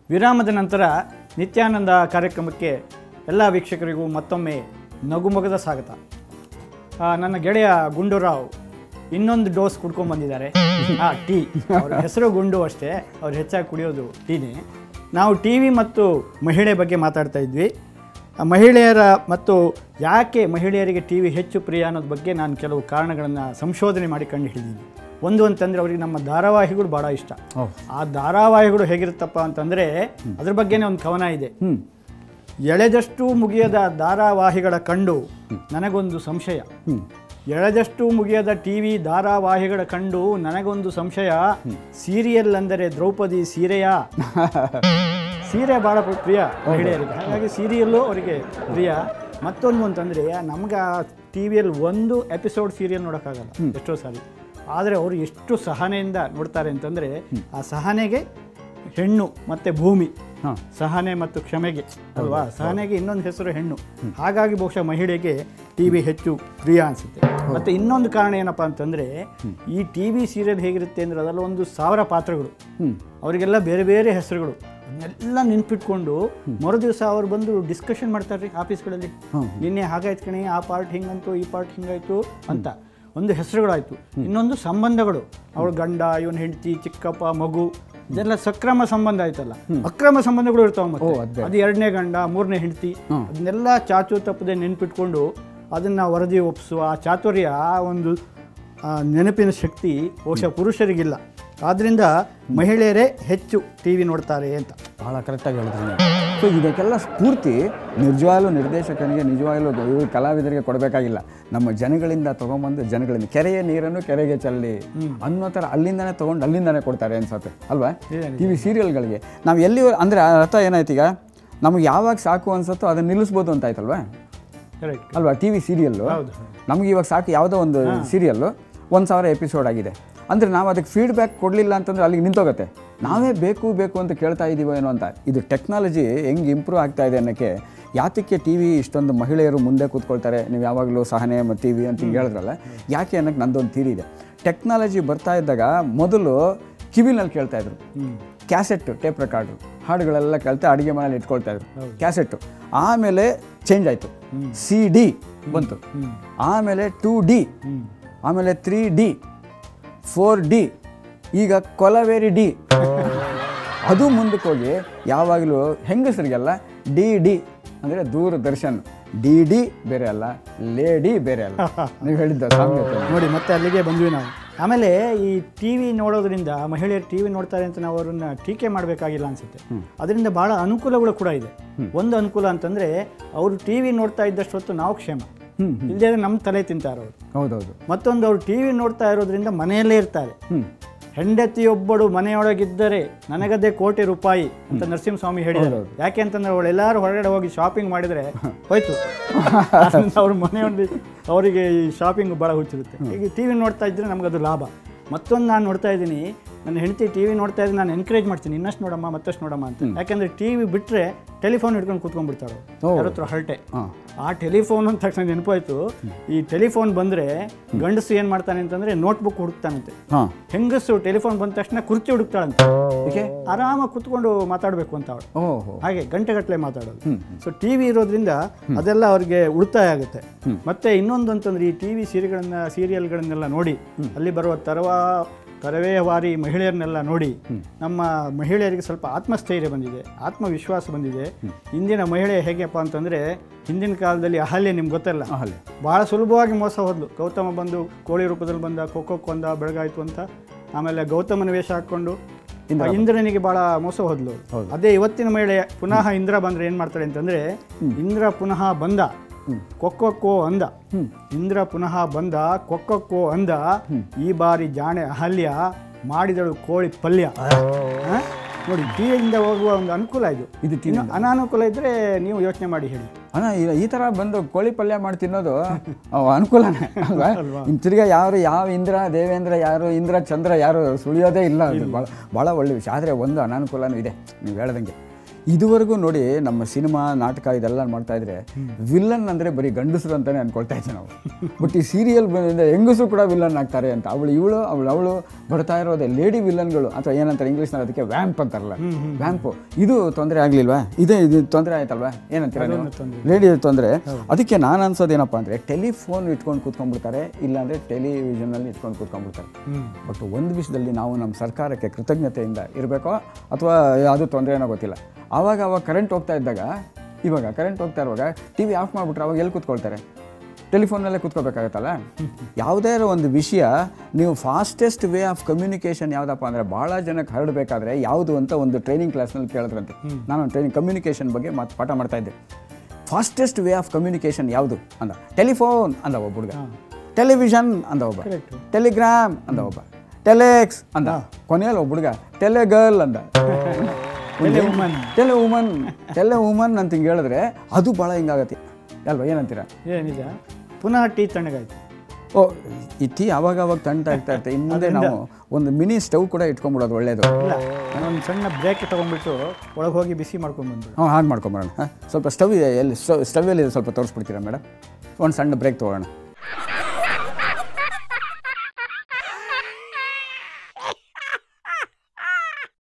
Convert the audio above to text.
ವಿರಾಮದ ನಂತರ ನಿತ್ಯಾನಂದ ಕಾರ್ಯಕ್ರಮಕ್ಕೆ ಎಲ್ಲ ವೀಕ್ಷಕರಿಗೂ ಮತ್ತೊಮ್ಮೆ ನಗುಮೊಗದ ಸ್ವಾಗತ ಆ, ನನ್ನ ಗೆಳೆಯ ಗುಂಡೂರಾವ್ ಇನ್ನೊಂದು ಡೋಸ್ ಕುಡ್ಕೊಂಡ್ ಬಂದಿದ್ದಾರೆ ಆ ಟೀ ಅವ್ರ ಹೆಸರು ಗುಂಡು ಅಷ್ಟೇ ಅವ್ರು ಹೆಚ್ಚಾಗಿ ಕುಡಿಯೋದು ಟೀನೇ ನಾವು ಟಿ ವಿ ಮತ್ತು ಮಹಿಳೆ ಬಗ್ಗೆ ಮಾತಾಡ್ತಾ ಇದ್ವಿ ಆ ಮಹಿಳೆಯರ ಮತ್ತು ಯಾಕೆ ಮಹಿಳೆಯರಿಗೆ ಟಿ ವಿ ಹೆಚ್ಚು ಪ್ರಿಯ ಅನ್ನೋದ್ರ ಬಗ್ಗೆ ನಾನು ಕೆಲವು ಕಾರಣಗಳನ್ನು ಸಂಶೋಧನೆ ಮಾಡಿ ಕಂಡು ಹಿಡಿದೀನಿ ಒಂದು ಅಂತಂದರೆ ಅವರಿಗೆ ನಮ್ಮ ಧಾರಾವಾಹಿಗಳು ಭಾಳ ಇಷ್ಟ ಆ ಧಾರಾವಾಹಿಗಳು ಹೇಗಿರುತ್ತಪ್ಪ ಅಂತಂದರೆ ಅದ್ರ ಬಗ್ಗೆನೇ ಒಂದು ಕವನ ಇದೆ ಹ್ಮ್ ಎಳೆದಷ್ಟು ಮುಗಿಯದ ಧಾರಾವಾಹಿಗಳ ಕಂಡು ನನಗೊಂದು ಸಂಶಯ ಎಳೆದಷ್ಟು ಮುಗಿಯದ ಟಿ ವಿ ಧಾರಾವಾಹಿಗಳ ಕಂಡು ನನಗೊಂದು ಸಂಶಯ ಸೀರಿಯಲ್ ಅಂದರೆ ದ್ರೌಪದಿ ಸೀರೆಯ ಸೀರೆ ಭಾಳ ಪ್ರಿಯ ಮಹಿಳೆಯರಿಗೆ ಹಾಗಾಗಿ ಸೀರಿಯಲ್ಲು ಅವರಿಗೆ ಪ್ರಿಯ ಮತ್ತೊಂದು ಅಂತಂದರೆ ನಮ್ಗೆ ಆ ಟಿ ವಿಯಲ್ಲಿ ಒಂದು ಎಪಿಸೋಡ್ ಸೀರಿಯಲ್ ನೋಡೋಕ್ಕಾಗಲ್ಲ ಎಷ್ಟೋ ಸಾರಿ ಆದರೆ ಅವರು ಎಷ್ಟು ಸಹನೆಯಿಂದ ನೋಡ್ತಾರೆ ಅಂತಂದರೆ ಆ ಸಹನೆಗೆ ಹೆಣ್ಣು ಮತ್ತು ಭೂಮಿ ಹಾಂ ಸಹನೆ ಮತ್ತು ಕ್ಷಮೆಗೆ ಅಲ್ವಾ ಸಹನೆಗೆ ಇನ್ನೊಂದು ಹೆಸರು ಹೆಣ್ಣು ಹಾಗಾಗಿ ಬಹುಶಃ ಮಹಿಳೆಗೆ ಟಿ ವಿ ಹೆಚ್ಚು ಪ್ರಿಯ ಅನಿಸುತ್ತೆ ಮತ್ತು ಇನ್ನೊಂದು ಕಾರಣ ಏನಪ್ಪ ಅಂತಂದರೆ ಈ ಟಿ ವಿ ಸೀರಿಯಲ್ ಹೇಗಿರುತ್ತೆ ಅಂದರೆ ಅದರಲ್ಲಿ ಒಂದು ಸಾವಿರ ಪಾತ್ರಗಳು ಅವರಿಗೆಲ್ಲ ಬೇರೆ ಬೇರೆ ಹೆಸರುಗಳು ಅದನ್ನೆಲ್ಲ ನೆನ್ಪಿಟ್ಕೊಂಡು ಮರು ದಿವಸ ಅವ್ರು ಬಂದು ಡಿಸ್ಕಷನ್ ಮಾಡ್ತಾರೆ ರೀ ಆಫೀಸ್ಗಳಲ್ಲಿ ನಿನ್ನೆ ಹಾಗಾಯ್ತು ಕಣೆ ಆ ಪಾರ್ಟ್ ಹಿಂಗಂತು ಈ ಪಾರ್ಟ್ ಹಿಂಗಾಯ್ತು ಅಂತ ಒಂದು ಹೆಸರುಗಳಾಯ್ತು ಇನ್ನೊಂದು ಸಂಬಂಧಗಳು ಅವಳ ಗಂಡ ಇವನ್ ಹೆಂಡತಿ ಚಿಕ್ಕಪ್ಪ ಮಗು ಇದೆಲ್ಲ ಸಕ್ರಮ ಸಂಬಂಧ ಆಯ್ತಲ್ಲ ಅಕ್ರಮ ಸಂಬಂಧಗಳು ಇರ್ತಾವ ಮತ್ತೆ ಅದು ಎರಡನೇ ಗಂಡ ಮೂರನೇ ಹೆಂಡತಿ ಅದನ್ನೆಲ್ಲ ಚಾಚು ತಪ್ಪದೆ ನೆನ್ಪಿಟ್ಕೊಂಡು ಅದನ್ನ ವರದಿ ಒಪ್ಪಿಸುವ ಆ ಚಾತುರ್ಯ ಆ ಒಂದು ಆ ನೆನಪಿನ ಶಕ್ತಿ ಬಹುಶಃ ಪುರುಷರಿಗಿಲ್ಲ ಆದ್ರಿಂದ ಮಹಿಳೆಯರೇ ಹೆಚ್ಚು ಟಿ ವಿ ನೋಡ್ತಾರೆ ಅಂತ ಭಾಳ ಕರೆಕ್ಟಾಗಿ ಹೇಳಿದ್ರಿ ನೀವು ಸೊ ಇದಕ್ಕೆಲ್ಲ ಸ್ಫೂರ್ತಿ ನಿಜವಾಗ್ಲೂ ನಿರ್ದೇಶಕನಿಗೆ ನಿಜವಾಗ್ಲೂ ಇವ್ರು ಕಲಾವಿದರಿಗೆ ಕೊಡಬೇಕಾಗಿಲ್ಲ ನಮ್ಮ ಜನಗಳಿಂದ ತೊಗೊಂಬಂದು ಜನಗಳಿಂದ ಕೆರೆಯ ನೀರನ್ನು ಕೆರೆಗೆ ಚೆಲ್ಲಿ ಅನ್ನೋ ಥರ ಅಲ್ಲಿಂದನೇ ತೊಗೊಂಡು ಅಲ್ಲಿಂದನೇ ಕೊಡ್ತಾರೆ ಅನ್ಸುತ್ತೆ ಅಲ್ವಾ ಟಿ ವಿ ಸೀರಿಯಲ್ಗಳಿಗೆ ನಾವು ಎಲ್ಲಿ ಅಂದರೆ ಅರ್ಥ ಏನಾಯ್ತು ಈಗ ನಮಗೆ ಯಾವಾಗ ಸಾಕು ಅನ್ಸುತ್ತೋ ಅದನ್ನು ನಿಲ್ಲಿಸ್ಬೋದು ಅಂತ ಆಯ್ತಲ್ವಾ ಕರೆಕ್ಟ್ ಅಲ್ವಾ ಟಿ ವಿ ಸೀರಿಯಲ್ಲು ಹೌದು ನಮಗೆ ಇವಾಗ ಸಾಕು ಯಾವುದೋ ಒಂದು ಸೀರಿಯಲ್ಲು ಒಂದು ಸಾವಿರ ಎಪಿಸೋಡ್ ಆಗಿದೆ ಅಂದರೆ ನಾವು ಅದಕ್ಕೆ ಫೀಡ್ಬ್ಯಾಕ್ ಕೊಡಲಿಲ್ಲ ಅಂತಂದ್ರೆ ಅಲ್ಲಿಗೆ ನಿಂತೋಗುತ್ತೆ ನಾವೇ ಬೇಕು ಬೇಕು ಅಂತ ಕೇಳ್ತಾ ಇದ್ದೀವೋ ಏನೋ ಅಂತ ಇದು ಟೆಕ್ನಾಲಜಿ ಹೆಂಗೆ ಇಂಪ್ರೂವ್ ಆಗ್ತಾ ಇದೆ ಅನ್ನೋಕ್ಕೆ ಯಾತಕ್ಕೆ ಟಿ ವಿ ಇಷ್ಟೊಂದು ಮಹಿಳೆಯರು ಮುಂದೆ ಕೂತ್ಕೊಳ್ತಾರೆ ನೀವು ಯಾವಾಗಲೂ ಸಹನೆ ಮತ್ತು ಟಿ ವಿ ಅಂತ ಹಿಂಗೆ ಹೇಳಿದ್ರಲ್ಲ ಯಾಕೆ ಅನ್ನೋಕ್ಕೆ ನಂದೊಂದು ಥೀರಿ ಇದೆ ಟೆಕ್ನಾಲಜಿ ಬರ್ತಾ ಇದ್ದಾಗ ಮೊದಲು ಕಿವಿನಲ್ಲಿ ಕೇಳ್ತಾ ಇದ್ರು ಕ್ಯಾಸೆಟ್ ಟೇಪ್ ರೆಕಾರ್ಡ್ರು ಹಾಡುಗಳೆಲ್ಲ ಕೇಳ್ತಾ ಅಡುಗೆ ಮನೇಲಿ ಇಟ್ಕೊಳ್ತಾ ಇದ್ರು ಕ್ಯಾಸೆಟ್ಟು ಆಮೇಲೆ ಚೇಂಜ್ ಆಯಿತು ಸಿ ಡಿ ಬಂತು ಆಮೇಲೆ ಟೂ ಡಿ ಆಮೇಲೆ ತ್ರೀ ಡಿ ಫೋರ್ ಡಿ ಈಗ ಕೊಲವೇರಿ ಡಿ ಅದು ಮುಂದಕ್ಕೆ ಹೋಗಿ ಯಾವಾಗಲೂ ಹೆಂಗಸರಿಗೆಲ್ಲ ಡಿ ಡಿ ಅಂದರೆ ದೂರದರ್ಶನ್ ಡಿ ಡಿ ಬೇರೆ ಅಲ್ಲ ಲೇಡಿ ಬೇರೆ ಅಲ್ಲ ನೀವು ಹೇಳಿದ್ದ ಸಾಮ್ಯತೆ ನೋಡಿ ಮತ್ತೆ ಅಲ್ಲಿಗೆ ಬಂದ್ವಿ ನಾವು ಆಮೇಲೆ ಈ ಟಿ ವಿ ನೋಡೋದ್ರಿಂದ ಮಹಿಳೆಯರು ಟಿ ವಿ ನೋಡ್ತಾರೆ ಅಂತ ನಾವು ಅವ್ರನ್ನ ಟೀಕೆ ಮಾಡಬೇಕಾಗಿಲ್ಲ ಅನ್ಸುತ್ತೆ ಅದರಿಂದ ಬಹಳ ಅನುಕೂಲಗಳು ಕೂಡ ಇದೆ ಒಂದು ಅನುಕೂಲ ಅಂತಂದ್ರೆ ಅವರು ಟಿ ವಿ ನೋಡ್ತಾ ಇದ್ದಷ್ಟು ಹೊತ್ತು ನಾವು ಕ್ಷೇಮ ಇಲ್ಲದೆ ನಮ್ಮ ತಲೆ ತಿಂತಾರೆ ಅವರು ಹೌದೌದು ಮತ್ತೊಂದು ಅವರು ಟಿ ವಿ ನೋಡ್ತಾ ಇರೋದ್ರಿಂದ ಮನೆಯಲ್ಲೇ ಇರ್ತಾರೆ ಹೆಂಡತಿಯೊಬ್ಬಳು ಮನೆಯೊಳಗಿದ್ದರೆ ನನಗದೇ ಕೋಟಿ ರೂಪಾಯಿ ಅಂತ ನರಸಿಂಹಸ್ವಾಮಿ ಹೇಳಿದರು ಯಾಕೆ ಅಂತಂದ್ರೆ ಅವಳು ಎಲ್ಲರೂ ಹೊರಗಡೆ ಹೋಗಿ ಶಾಪಿಂಗ್ ಮಾಡಿದರೆ ಹೋಯ್ತು ಆದ್ರಿಂದ ಅವ್ರ ಮನೆಯಲ್ಲಿ ಅವರಿಗೆ ಈ ಶಾಪಿಂಗ್ ಭಾಳ ಹುಚ್ಚಿರುತ್ತೆ ಈಗ ಟಿ ವಿ ನೋಡ್ತಾ ಇದ್ರೆ ನಮಗದು ಲಾಭ ಮತ್ತೊಂದು ನಾನು ನೋಡ್ತಾ ಇದ್ದೀನಿ ನನ್ನ ಹೆಂಡತಿ ಟಿ ವಿ ನೋಡ್ತಾ ಇದ್ರೆ ನಾನು ಎನ್ಕರೇಜ್ ಮಾಡ್ತೀನಿ ಇನ್ನಷ್ಟು ನೋಡಮ್ಮ ಮತ್ತಷ್ಟು ನೋಡಮ್ಮ ಅಂತ ಯಾಕಂದ್ರೆ ಟಿ ವಿ ಬಿಟ್ಟರೆ ಟೆಲಿಫೋನ್ ಹಿಡ್ಕೊಂಡು ಕೂತ್ಕೊಂಡ್ಬಿಡ್ತಾಳೆ ಯಾರ ಹತ್ರ ಹರಟೆ ಹಾಂ ಆ ಟೆಲಿಫೋನ್ ಅಂತ ತಕ್ಷಣ ನೆನಪಾಯ್ತು ಈ ಟೆಲಿಫೋನ್ ಬಂದರೆ ಗಂಡಸು ಏನು ಮಾಡ್ತಾನೆ ಅಂತಂದ್ರೆ ನೋಟ್ಬುಕ್ ಹುಡುಕ್ತಾನಂತೆ ಹಾಂ ಹೆಂಗಸು ಟೆಲಿಫೋನ್ ಬಂದ ತಕ್ಷಣ ಕುರ್ಚಿ ಹುಡುಕ್ತಾಳಂತೆ ಏಕೆ ಆರಾಮಾಗಿ ಕುತ್ಕೊಂಡು ಮಾತಾಡಬೇಕು ಅಂತ ಅವಳು ಓಹೋ ಹಾಗೆ ಗಂಟೆಗಟ್ಟಲೆ ಮಾತಾಡೋದು ಸೊ ಟಿ ವಿ ಇರೋದ್ರಿಂದ ಅದೆಲ್ಲ ಅವ್ರಿಗೆ ಉಳಿತಾಯ ಆಗುತ್ತೆ ಮತ್ತೆ ಇನ್ನೊಂದು ಅಂತಂದ್ರೆ ಈ ಟಿ ವಿ ಸೀರಿಯಲ್ಗಳನ್ನ ಸೀರಿಯಲ್ಗಳನ್ನೆಲ್ಲ ನೋಡಿ ಅಲ್ಲಿ ಬರುವ ತರವಾ ತರವೇವಾರಿ ಮಹಿಳೆಯರನ್ನೆಲ್ಲ ನೋಡಿ ನಮ್ಮ ಮಹಿಳೆಯರಿಗೆ ಸ್ವಲ್ಪ ಆತ್ಮಸ್ಥೈರ್ಯ ಬಂದಿದೆ ಆತ್ಮವಿಶ್ವಾಸ ಬಂದಿದೆ ಇಂದಿನ ಮಹಿಳೆ ಹೇಗೆಪ್ಪ ಅಂತಂದ್ರೆ ಹಿಂದಿನ ಕಾಲದಲ್ಲಿ ಅಹಲ್ಯ ನಿಮ್ಗೆ ಗೊತ್ತಲ್ಲ ಅಲ್ಲಿ ಬಹಳ ಸುಲಭವಾಗಿ ಮೋಸ ಹೋದ್ಲು ಗೌತಮ ಬಂದು ಕೋಳಿ ರೂಪದಲ್ಲಿ ಬಂದ ಖೋಖೋ ಕೊಂದ ಬೆಳಗಾಯ್ತು ಅಂತ ಆಮೇಲೆ ಗೌತಮನ ವೇಷ ಹಾಕೊಂಡು ಆ ಇಂದ್ರನಿಗೆ ಬಹಳ ಮೋಸ ಹೋದ್ಲು ಅದೇ ಇವತ್ತಿನ ಮಹಿಳೆ ಪುನಃ ಇಂದ್ರ ಬಂದ್ರೆ ಏನ್ ಮಾಡ್ತಾಳೆ ಅಂತಂದ್ರೆ ಇಂದ್ರ ಪುನಃ ಬಂದ ಕೊಕ್ಕೋ ಅಂದ ಇಂದ್ರ ಪುನಃ ಬಂದ ಕೊಕ್ಕೋ ಅಂದ ಈ ಬಾರಿ ಜಾಣೆ ಅಹಲ್ಯ ಮಾಡಿದಳು ಕೋಳಿ ಪಲ್ಯ ಆ? ನೋಡಿ ಟಿವಿಯಿಂದ ಹೋಗುವ ಒಂದು ಅನುಕೂಲ ಇದು ಇದು ಇನ್ನು ಅನಾನುಕೂಲ ಇದ್ರೆ ನೀವು ಯೋಚನೆ ಮಾಡಿ ಹೇಳಿ ಅಣ್ಣ ಈ- ಈ ಥರ ಬಂದು ಕೋಳಿ ಪಲ್ಯ ಮಾಡಿ ತಿನ್ನೋದು ಅವ್ ಅನುಕೂಲನೇ ಅಲ್ವಾ ಇನ್ನು ತಿರ್ಗಾ ಯಾರು ಯಾವ ಇಂದ್ರ ದೇವೇಂದ್ರ ಯಾರು ಇಂದ್ರ ಚಂದ್ರ ಯಾರು ಸುಳಿಯೋದೇ ಇಲ್ಲ ಅದು ಭಾಳ ಭಾಳ ಒಳ್ಳೆ ವಿಷಯ ಆದರೆ ಒಂದು ಅನಾನುಕೂಲನೂ ಇದೆ ನೀವು ಹೇಳ್ದಂಗೆ ಇದುವರೆಗೂ ನೋಡಿ ನಮ್ಮ ಸಿನಿಮಾ ನಾಟಕ ಇದೆಲ್ಲ ಮಾಡ್ತಾ ಇದ್ರೆ ವಿಲ್ಲನ್ ಅಂದ್ರೆ ಬರೀ ಗಂಡಸರು ಅಂತಾನೆ ಅನ್ಕೊಳ್ತಾ ಇದ್ದೆ ನಾವು ಬಟ್ ಈ ಸೀರಿಯಲ್ ಹೆಂಗಸರು ಕೂಡ ವಿಲ್ಲನ್ ಆಗ್ತಾರೆ ಅಂತ ಅವಳು ಇವಳು ಅವಳು ಅವಳು ಬರ್ತಾ ಇರೋದೇ ಲೇಡಿ ವಿಲ್ಲನ್ಗಳು ಅಥವಾ ಏನಂತಾರೆ ಇಂಗ್ಲೀಷ್ನಲ್ಲಿ ಅದಕ್ಕೆ ವ್ಯಾಂಪ್ ಅಂತಾರಲ್ಲ ವ್ಯಾಂಪು ಇದು ತೊಂದರೆ ಆಗ್ಲಿಲ್ವಾ ಇದೇ ಇದು ತೊಂದರೆ ಆಯ್ತಲ್ವಾ ಏನಂತೀರ ನೀವು ಲೇಡಿ ತೊಂದರೆ ಅದಕ್ಕೆ ನಾನು ಅನ್ಸೋದೇನಪ್ಪ ಅಂದರೆ ಟೆಲಿಫೋನ್ ಇಟ್ಕೊಂಡು ಕೂತ್ಕೊಂಡ್ಬಿಡ್ತಾರೆ ಇಲ್ಲಾಂದರೆ ಟೆಲಿವಿಷನಲ್ಲಿ ಇಟ್ಕೊಂಡು ಕೂತ್ಕೊಂಡ್ಬಿಡ್ತಾರೆ ಬಟ್ ಒಂದು ವಿಷಯದಲ್ಲಿ ನಾವು ನಮ್ಮ ಸರ್ಕಾರಕ್ಕೆ ಕೃತಜ್ಞತೆಯಿಂದ ಇರಬೇಕೋ ಅಥವಾ ಅದು ತೊಂದರೆನೋ ಗೊತ್ತಿಲ್ಲ ಆವಾಗ ಅವಾಗ ಕರೆಂಟ್ ಹೋಗ್ತಾ ಇದ್ದಾಗ ಇವಾಗ ಕರೆಂಟ್ ಹೋಗ್ತಾ ಇರುವಾಗ ಟಿ ವಿ ಆಫ್ ಮಾಡಿಬಿಟ್ರೆ ಅವಾಗ ಎಲ್ಲಿ ಕೂತ್ಕೊಳ್ತಾರೆ ಟೆಲಿಫೋನಲ್ಲೇ ಕೂತ್ಕೋಬೇಕಾಗತ್ತಲ್ಲ ಯಾವುದೇ ಒಂದು ವಿಷಯ ನೀವು ಫಾಸ್ಟೆಸ್ಟ್ ವೇ ಆಫ್ ಕಮ್ಯುನಿಕೇಷನ್ ಯಾವುದಪ್ಪ ಅಂದರೆ ಭಾಳ ಜನಕ್ಕೆ ಹರಡಬೇಕಾದ್ರೆ ಯಾವುದು ಅಂತ ಒಂದು ಟ್ರೈನಿಂಗ್ ಕ್ಲಾಸ್ನಲ್ಲಿ ಕೇಳಿದ್ರಂತೆ ನಾನು ಟ್ರೈನಿಂಗ್ ಕಮ್ಯುನಿಕೇಷನ್ ಬಗ್ಗೆ ಮಾತು ಪಾಠ ಮಾಡ್ತಾ ಇದ್ದೆ ಫಾಸ್ಟೆಸ್ಟ್ ವೇ ಆಫ್ ಕಮ್ಯುನಿಕೇಷನ್ ಯಾವುದು ಅಂದ ಟೆಲಿಫೋನ್ ಅಂದ ಒಬ್ಬ ಹುಡುಗ ಟೆಲಿವಿಷನ್ ಅಂದ ಒಬ್ಬ ಟೆಲಿಗ್ರಾಮ್ ಅಂದ ಒಬ್ಬ ಟೆಲೆಕ್ಸ್ ಅಂದ ಕೊನೆಯಲ್ಲಿ ಒಬ್ಬ ಹುಡುಗ ಟೆಲೆಗರ್ಲ್ ಅಂದ Telewoman. Tele woman tele woman ಅಂತ ಹಿಂಗೆ ಹೇಳಿದ್ರೆ ಅದು ಭಾಳ ಹಿಂಗಾಗತ್ತೆ ಅಲ್ವಾ ಏನಂತೀರಾ ಏನಿದ ಪುನಃ ಟೀ ತಣ್ಣಗಾಯ್ತು ಓ ಈ ಟೀ ಅವಾಗ ಅವಾಗ ತಣ್ತಾ ಇರ್ತಾ ಇರುತ್ತೆ ಇನ್ನು ಮುಂದೆ ನಾವು ಒಂದು ಮಿನಿ ಸ್ಟವ್ ಕೂಡ ಇಟ್ಕೊಂಡ್ಬಿಡೋದು ಒಳ್ಳೇದು ಇಲ್ಲ ನಾನೊಂದು ಸಣ್ಣ ಬ್ರೇಕ್ ತೊಗೊಂಡ್ಬಿಟ್ಟು ಒಳಗೆ ಹೋಗಿ ಬಿಸಿ ಮಾಡ್ಕೊಂಡು ಬಂದ್ಬಿಡು ಹ್ಞೂ ಹಾಗೆ ಮಾಡ್ಕೊಂಬರೋಣ ಹಾಂ ಸ್ವಲ್ಪ ಸ್ಟವ್ ಇದೆ ಎಲ್ಲಿ ಸ್ಟವ್ ಸ್ಟವ್ ಎಲ್ಲಿ ಸ್ವಲ್ಪ ತೋರಿಸ್ಬಿಡ್ತೀರಾ ಮೇಡಮ್ ಒಂದು ಸಣ್ಣ ಬ್ರೇಕ್ ತೊಗೊಳ್ಳೋಣ